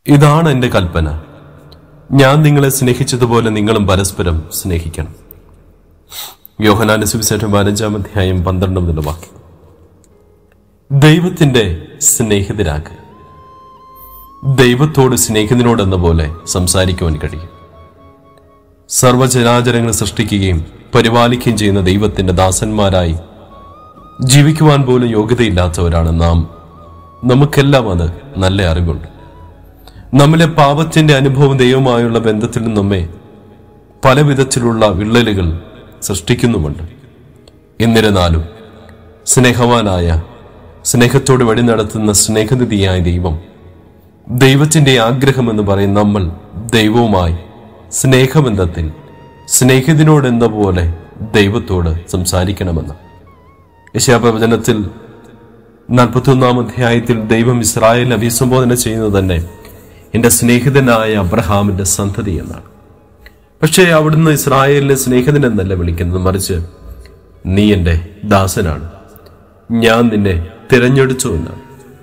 ഇതാണ് എന്റെ കൽപ്പന ഞാൻ നിങ്ങളെ സ്നേഹിച്ചതുപോലെ നിങ്ങളും പരസ്പരം സ്നേഹിക്കണം യോഹനാന്റെ സുവിശേഷം പതിനഞ്ചാം അധ്യായം പന്ത്രണ്ട് മുതൽ വാക്യം ദൈവത്തിന്റെ സ്നേഹിതരാക്ക് ദൈവത്തോട് സ്നേഹിതനോടെന്ന പോലെ സംസാരിക്കുവാൻ കഴിയും സർവചരാചരങ്ങൾ സൃഷ്ടിക്കുകയും പരിപാലിക്കുകയും ചെയ്യുന്ന ദൈവത്തിന്റെ ദാസന്മാരായി ജീവിക്കുവാൻ പോലും യോഗ്യതയില്ലാത്തവരാണ് നാം നമുക്കെല്ലാം അത് നല്ല അറിവുണ്ട് നമ്മിലെ പാപത്തിന്റെ അനുഭവം ദൈവമായുള്ള ബന്ധത്തിൽ നിന്ന് നമ്മെ പല വിധത്തിലുള്ള വിള്ളലുകൾ സൃഷ്ടിക്കുന്നുമുണ്ട് എന്നിരുന്നാലും സ്നേഹവാനായ സ്നേഹത്തോട് വഴി നടത്തുന്ന സ്നേഹനിധിയായ ദൈവം ദൈവത്തിന്റെ ആഗ്രഹം എന്ന് പറയും നമ്മൾ ദൈവവുമായി സ്നേഹബന്ധത്തിൽ സ്നേഹിതനോടെന്ന പോലെ ദൈവത്തോട് സംസാരിക്കണമെന്ന് യശാപ്രവചനത്തിൽ നാൽപ്പത്തിയൊന്നാം അധ്യായത്തിൽ ദൈവം ഇസ്രായേൽ അഭിസംബോധന ചെയ്യുന്നത് തന്നെ എന്റെ സ്നേഹിതനായ അബ്രഹാമിന്റെ സന്തതി എന്നാണ് പക്ഷേ അവിടുന്ന് ഇസ്രായേലിനെ സ്നേഹിതൻ എന്നല്ല വിളിക്കുന്നത് മറിച്ച് നീ എന്റെ ദാസനാണ് ഞാൻ നിന്നെ തിരഞ്ഞെടുത്തു എന്നാണ്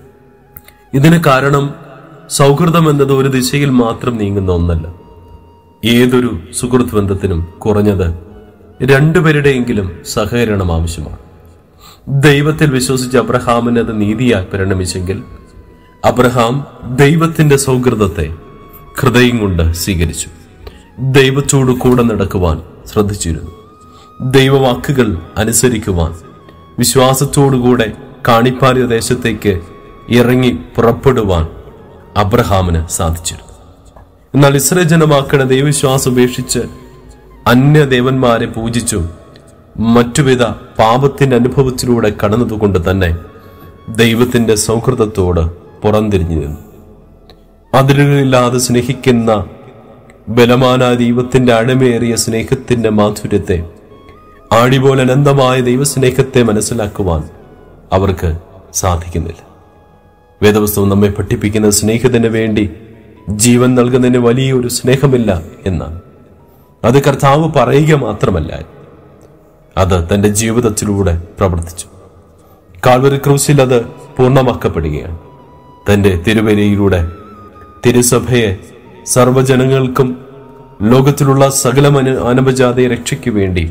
ഇതിന് കാരണം സൗഹൃദം എന്നത് ഒരു ദിശയിൽ മാത്രം നീങ്ങുന്ന ഒന്നല്ല ഏതൊരു സുഹൃത്ത് ബന്ധത്തിനും കുറഞ്ഞത് രണ്ടുപേരുടെയെങ്കിലും സഹകരണം ആവശ്യമാണ് ദൈവത്തിൽ വിശ്വസിച്ച അബ്രഹാമിന് അത് നീതിയായി പരിണമിച്ചെങ്കിൽ അബ്രഹാം ദൈവത്തിന്റെ സൗഹൃദത്തെ ഹൃദയം കൊണ്ട് സ്വീകരിച്ചു ദൈവത്തോട് കൂടെ നടക്കുവാൻ ശ്രദ്ധിച്ചിരുന്നു ദൈവവാക്കുകൾ അനുസരിക്കുവാൻ വിശ്വാസത്തോടുകൂടെ കാണിപ്പാലിയ ദേശത്തേക്ക് ഇറങ്ങി പുറപ്പെടുവാൻ അബ്രഹാമിന് സാധിച്ചിരുന്നു എന്നാൽ ഇസ്രേ ജനമാക്കണ ദൈവവിശ്വാസം ഉപേക്ഷിച്ച് അന്യദേവന്മാരെ പൂജിച്ചു മറ്റുവിധ പാപത്തിന്റെ അനുഭവത്തിലൂടെ കടന്നതുകൊണ്ട് തന്നെ ദൈവത്തിന്റെ സൗഹൃദത്തോട് പുറംതിരിഞ്ഞു നിന്നു അതിരുകളില്ലാതെ സ്നേഹിക്കുന്ന ബലമാന ദൈവത്തിന്റെ അഴമേറിയ സ്നേഹത്തിന്റെ മാധുര്യത്തെ ആടിപോലെ അനന്തമായ ദൈവസ്നേഹത്തെ മനസ്സിലാക്കുവാൻ അവർക്ക് സാധിക്കുന്നില്ല വേദപുസ്തകം നമ്മെ പഠിപ്പിക്കുന്ന സ്നേഹത്തിന് വേണ്ടി ജീവൻ നൽകുന്നതിന് വലിയൊരു സ്നേഹമില്ല എന്നാണ് അത് കർത്താവ് പറയുക മാത്രമല്ല അത് തന്റെ ജീവിതത്തിലൂടെ പ്രവർത്തിച്ചു കാൽവരി ക്രൂസിൽ അത് പൂർണ്ണമാക്കപ്പെടുകയാണ് തന്റെ തിരുവരയിലൂടെ തിരുസഭയെ സർവ്വജനങ്ങൾക്കും ലോകത്തിലുള്ള സകല അനപജാതയെ രക്ഷയ്ക്ക് വേണ്ടി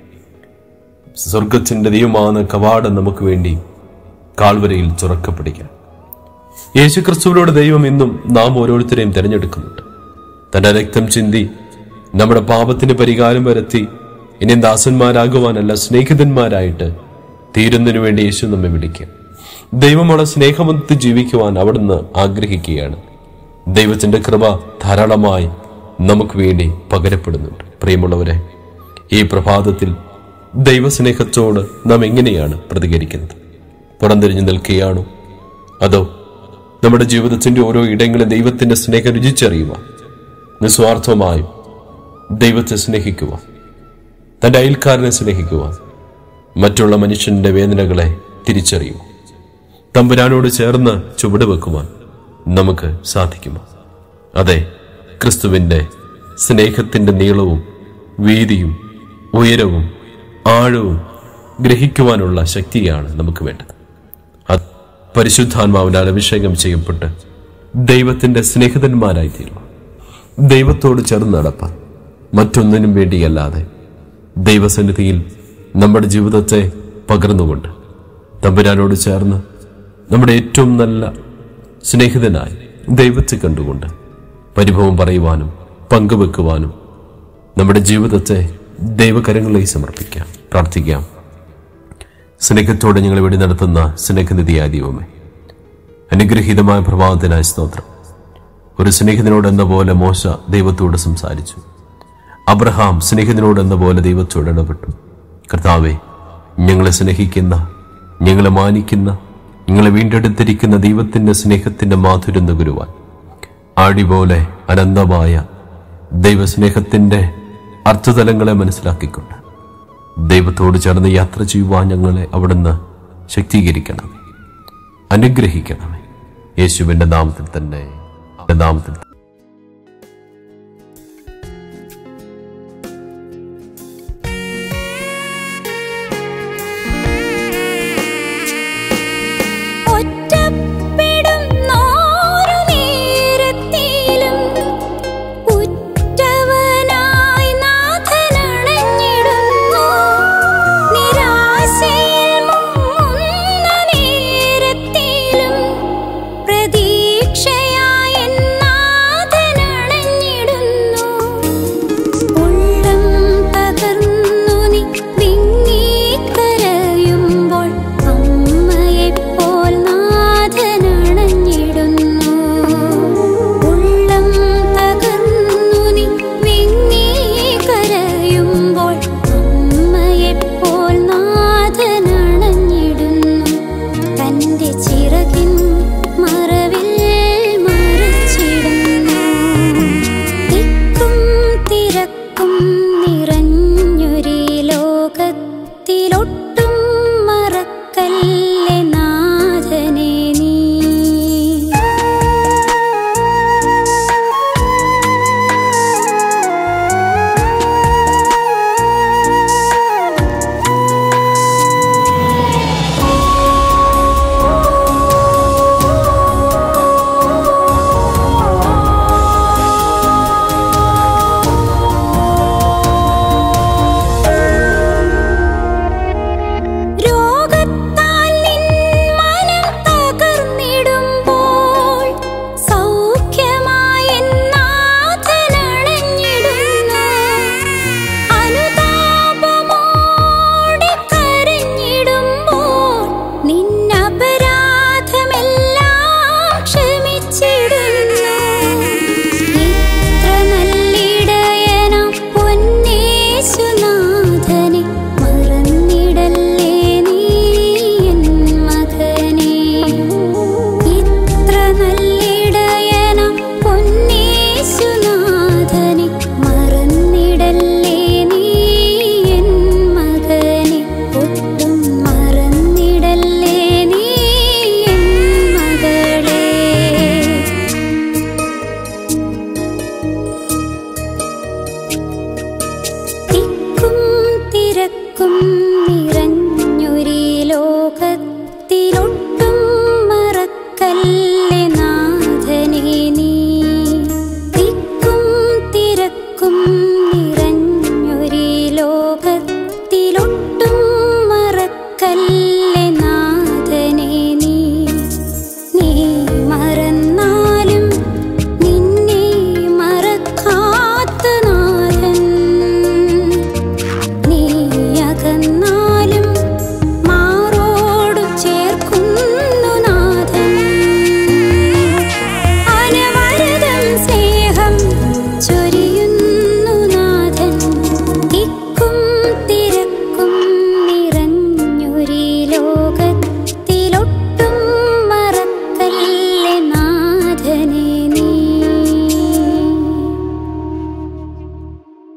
സ്വർഗത്തിന്റെ ദൈവമാണ് കവാടം നമുക്ക് വേണ്ടി കാൽവരയിൽ തുറക്കപ്പെടുക യേശുക്രിസ്തുവിനോട് ദൈവം ഇന്നും നാം ഓരോരുത്തരെയും തിരഞ്ഞെടുക്കുന്നുണ്ട് തന്റെ രക്തം ചിന്തി നമ്മുടെ പാപത്തിന് പരിഹാരം വരുത്തി ഇനി ദാസന്മാരാകുവാനല്ല സ്നേഹിതന്മാരായിട്ട് തീരുന്നതിനു വേണ്ടി യേശു നമ്മെ വിളിക്കുക ദൈവമുള്ള സ്നേഹമൊത്ത് ജീവിക്കുവാൻ അവിടുന്ന് ആഗ്രഹിക്കുകയാണ് ദൈവത്തിന്റെ കൃപ ധാരാളമായി നമുക്ക് വേണ്ടി പകരപ്പെടുന്നുണ്ട് പ്രിയമുള്ളവരെ ഈ പ്രഭാതത്തിൽ ദൈവസ്നേഹത്തോട് നാം എങ്ങനെയാണ് പ്രതികരിക്കുന്നത് പുറംതിരിഞ്ഞു നിൽക്കുകയാണോ അതോ നമ്മുടെ ജീവിതത്തിന്റെ ഓരോ ഇടങ്ങളിൽ ദൈവത്തിന്റെ സ്നേഹം രുചിച്ചറിയുക നിസ്വാർത്ഥമായും ദൈവത്തെ സ്നേഹിക്കുക തന്റെ അയൽക്കാരനെ സ്നേഹിക്കുക മറ്റുള്ള മനുഷ്യന്റെ വേദനകളെ തിരിച്ചറിയുക തമ്പുരാനോട് ചേർന്ന് ചുവട് വെക്കുവാൻ നമുക്ക് സാധിക്കുമോ അതെ ക്രിസ്തുവിന്റെ സ്നേഹത്തിന്റെ നീളവും വീതിയും ഉയരവും ആഴവും ഗ്രഹിക്കുവാനുള്ള ശക്തിയാണ് നമുക്ക് വേണ്ടത് അത് പരിശുദ്ധാത്മാവിനാൽ അഭിഷേകം ചെയ്യപ്പെട്ട് ദൈവത്തിന്റെ സ്നേഹിതന്മാരായി തീരുക ദൈവത്തോട് ചേർന്ന് നടപ്പാൻ മറ്റൊന്നിനും വേണ്ടിയല്ലാതെ ദൈവസന്നിധിയിൽ നമ്മുടെ ജീവിതത്തെ പകർന്നുകൊണ്ട് തമ്പുരാനോട് ചേർന്ന് നമ്മുടെ ഏറ്റവും നല്ല സ്നേഹിതനായി ദൈവത്തെ കണ്ടുകൊണ്ട് പരിഭവം പറയുവാനും പങ്കുവെക്കുവാനും നമ്മുടെ ജീവിതത്തെ ദൈവകരങ്ങളിലേക്ക് സമർപ്പിക്കാം പ്രാർത്ഥിക്കാം സ്നേഹത്തോടെ ഞങ്ങളെ വെടി നടത്തുന്ന സ്നേഹനിധിയായ ദൈവമേ അനുഗ്രഹീതമായ പ്രഭാതത്തിനായ സ്തോത്രം ഒരു സ്നേഹിതനോട് എന്ന പോലെ മോശ ദൈവത്തോട് സംസാരിച്ചു അബ്രഹാം സ്നേഹിതനോട് എന്ന പോലെ ദൈവത്തോട് ഇടപെട്ടു കർത്താവെ ഞങ്ങളെ സ്നേഹിക്കുന്ന ഞങ്ങളെ മാനിക്കുന്ന ഞങ്ങളെ വീണ്ടെടുത്തിരിക്കുന്ന ദൈവത്തിന്റെ സ്നേഹത്തിന്റെ മാധുര്യം നുകരുവാൻ ആടി പോലെ അനന്തമായ ദൈവസ്നേഹത്തിന്റെ അർത്ഥതലങ്ങളെ മനസ്സിലാക്കിക്കൊണ്ട് ദൈവത്തോട് ചേർന്ന് യാത്ര ചെയ്യുവാൻ ഞങ്ങളെ അവിടുന്ന് ശക്തീകരിക്കണമേ അനുഗ്രഹിക്കണമേ യേശുവിന്റെ നാമത്തിൽ തന്നെ നാമത്തിൽ തന്നെ